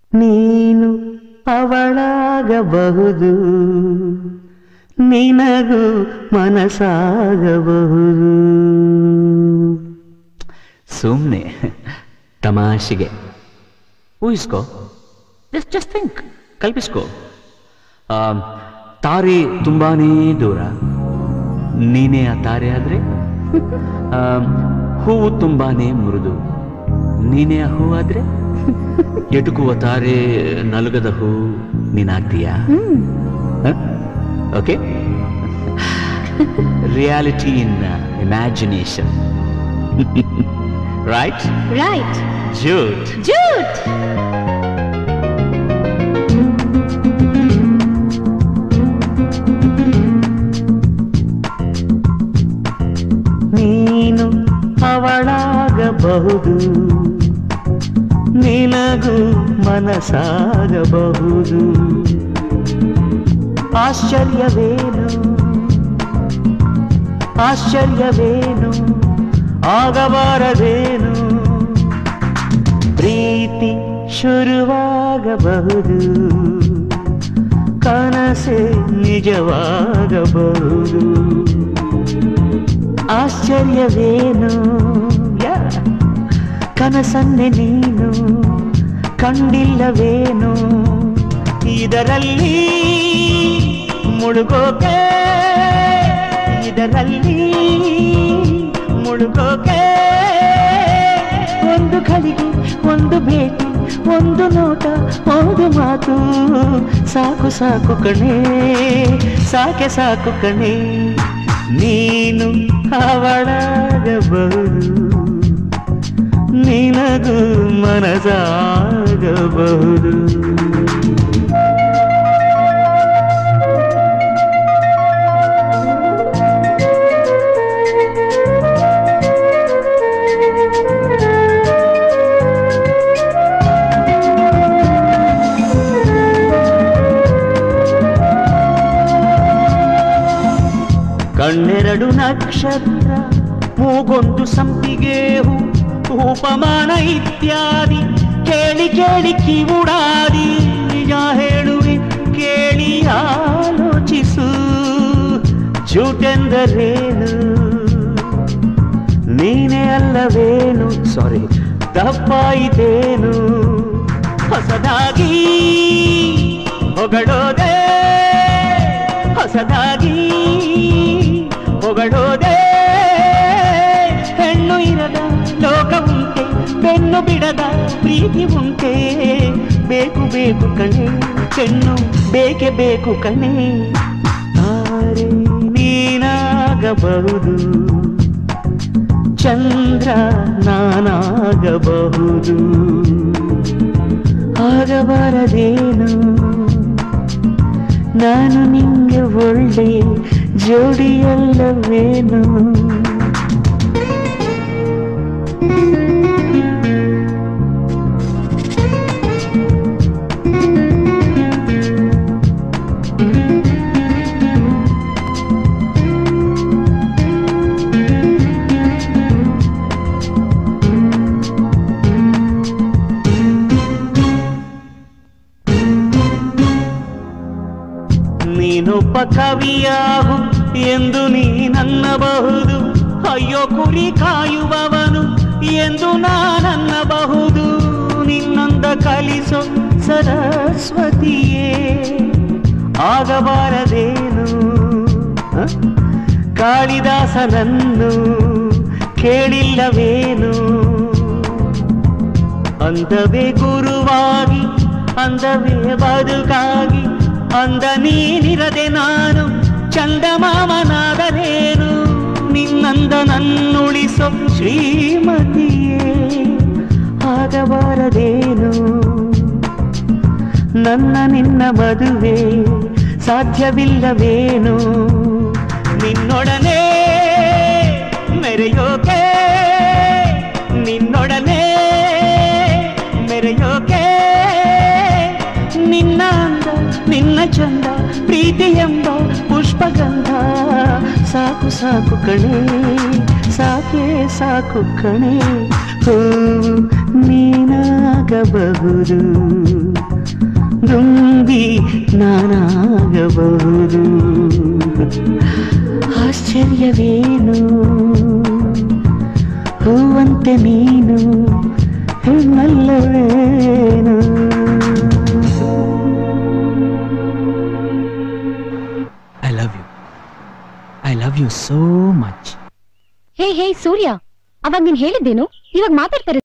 ನೀನು ಅವಳಾಗಬಹುದು ನಿನಗೂ ಮನಸ್ಸಾಗಬಹುದು ಸುಮ್ಮನೆ ತಮಾಷೆಗೆ ಊಹಿಸ್ಕೋ ಜಸ್ಟ್ ಜಸ್ಟ್ ಥಿಂಕ್ ಕಲ್ಪಿಸ್ಕೋ ಆಮ್, ತಾರೆ ತುಂಬಾನೇ ದೂರ ನೀನೇ ಆ ತಾರೆ ಆದ್ರೆ ಆಮ್, ಹೂವು ತುಂಬಾನೇ ಮೃದು ನೀನೇ ಆ ಹೂವಾದ್ರೆ ಎಟುಕುವ ತಾರೆ ನಲುಗದ ಹೂ ನೀನಾಗ್ತೀಯಾ okay reality in imagination right Right. Jude Jude! ನೀನು ಅವಳಾಗಬಹುದು ನಿನಗೂ ಮನಸ್ಸಾಗಬಹುದು ಆಶ್ಚರ್ಯವೇನು ಆಶ್ಚರ್ಯವೇನು ಆಗಬಾರದೇನು ಪ್ರೀತಿ ಶುರುವಾಗಬಹುದು ಕನಸೆ ನಿಜವಾಗಬಹುದು ಆಶ್ಚರ್ಯವೇನು ಯಾ ಕನಸನ್ನೆ ನೀನು ಕಂಡಿಲ್ಲವೇನು ಇದರಲ್ಲಿ ಮುಳುಗೋಕೆ ಇದರಲ್ಲಿ ಮುಳುಗೋಕೆ ಒಂದು ಗಳಿಗೆ ಒಂದು ಭೇಟಿ ಒಂದು ನೋಟ ಒಂದು ಮಾತು ಸಾಕು ಸಾಕು ಕಣೆ ಸಾಕೆ ಸಾಕು ಕಣೆ ನೀನು ಅವಳಾಗಬಹುದು ನಿನಗೂ ಮನಸಾಗಬಹುದು ಕಣ್ಣೆರಡು ನಕ್ಷತ್ರ ಮೂಗೊಂದು ಸಂಪಿಗೆ ಹೂ ಉಪಮಾನ ಇತ್ಯಾದಿ ಕೇಳಿ ಕೇಳಿ ಕಿವುಡಾದಿ ನಿಜ ಹೇಳುವೆ ಕೇಳಿ ಆಲೋಚಿಸು ಜೂಟೆಂದರೇನು ನೀನೇ ಅಲ್ಲವೇನು ಸಾರಿ ತಪ್ಪಾಯಿತೇನು ಹೊಸದಾಗಿ ಹೊಗಳೋದೆ ಹೊಸದಾಗಿ ಹೊಗಳೋದೆ ಹೆಣ್ಣು ಇರದ ಲೋಕ ಉಂಟೆ ಬೆನ್ನು ಬಿಡದ ಪ್ರೀತಿ ಉಂಟೆ ಬೇಕು ಬೇಕು ಕಣೆ ಹೆಣ್ಣು ಬೇಕೆ ಬೇಕು ಕಣೆ ತಾರೆ ನೀನಾಗಬಹುದು ಚಂದ್ರ ನಾನಾಗಬಹುದು ಆಗಬಾರದೇನು ನಾನು ನಿಂಗೆ ಒಳ್ಳೆ ಜೋಡಿಯಲ್ಲವೇನು ನೀನೊಬ್ಬ ಕವಿಯಾಗು ಎಂದು ನೀನನ್ನಬಹುದು ಅಯ್ಯೋ ಕುರಿ ಕಾಯುವವನು ಎಂದು ನಾನನ್ನಬಹುದು ನಿನ್ನಂದ ಕಲಿಸೋ ಸರಸ್ವತಿಯೇ ಆಗಬಾರದೇನು ಹ? ಕಾಳಿದಾಸನನ್ನು ಕೇಳಿಲ್ಲವೇನು ಅಂದವೇ ಗುರುವಾಗಿ ಅಂದವೇ ಬದುಕಾಗಿ ಅಂದ ನೀನಿರದೆ ನಾನು ಚಂದಮಾಮನಾದರೇನು ನಿನ್ನಂದ ನನ್ನುಳಿಸೋ ಶ್ರೀಮತಿಯೇ ಆಗಬಾರದೇನು ನನ್ನ ನಿನ್ನ ಮದುವೆ ಸಾಧ್ಯವಿಲ್ಲವೇನು ನಿನ್ನೊಡನೆ ಮೆರೆಯೋಕೆ ನಿನ್ನೊಡನೆ ಮೆರೆಯೋಕೆ ನಿನ್ನ ಅಂದ ನಿನ್ನ ಚಂದ ಪ್ರೀತಿ ಎಂಬ ಪುಷ್ಪಗಂಧ ಸಾಕು ಸಾಕು ಕಣೆ ಸಾಕೆ ಸಾಕು ಕಣೆ ಹೂ ನೀನಾಗಬಹುದು ದುಂಬಿ ನಾನಾಗಬಹುದು ಆಶ್ಚರ್ಯವೇನು ಹೂವಂತೆ ನೀನು ಹೆಣ್ಣಲ್ಲವೇನು I love you I love you so much hey hey Surya ಅವಾಗ ನೀನ್ ಹೇಳಿದ್ದೇನು ಇವಾಗ ಮಾತಾಡ್ತಾರೆ